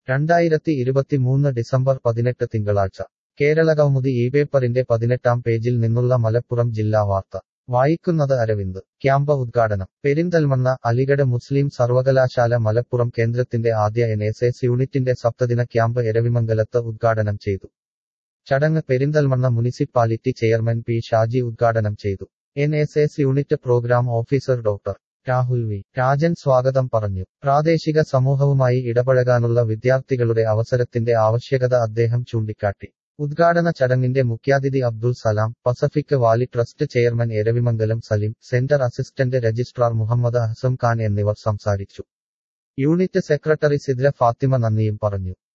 രണ്ടായിരത്തി ഇരുപത്തിമൂന്ന് ഡിസംബർ പതിനെട്ട് തിങ്കളാഴ്ച കേരളകൗമുദി ഈ പേപ്പറിന്റെ പതിനെട്ടാം പേജിൽ നിന്നുള്ള മലപ്പുറം ജില്ലാ വാർത്ത വായിക്കുന്നത് അരവിന്ദ് ക്യാമ്പ് ഉദ്ഘാടനം പെരിന്തൽമണ്ണ അലിഗഡ് മുസ്ലിം സർവകലാശാല മലപ്പുറം കേന്ദ്രത്തിന്റെ ആദ്യ എൻ എസ് എസ് യൂണിറ്റിന്റെ സപ്തദിന ക്യാമ്പ് എരവിമംഗലത്ത് ഉദ്ഘാടനം ചെയ്തു ചടങ്ങ് Perinthalmanna municipality chairman P Shaji ഉദ്ഘാടനം ചെയ്തു N S S unit programme officer doctor Rahul V Rajan സ്വാഗതം പറഞ്ഞു പ്രാദേശിക സമൂഹവുമായി ഇടപഴകാനുള്ള വിദ്യാർത്ഥികളുടെ അവസരത്തിന്റെ ആവശ്യകത അദ്ദേഹം ചൂണ്ടിക്കാട്ടി ഉദ്ഘാടന ചടങ്ങിന്റെ മുഖ്യാതിഥി Abdul Salam Pacific Valley Trust chairman Eravimangalam Salim centre assistant registrar Muhammad Ahasam Khan എന്നിവർ സംസാരിച്ചു യൂണിറ്റ് സെക്രട്ടറി സിദ്ര ഫാത്തിമ നന്ദിയും പറഞ്ഞു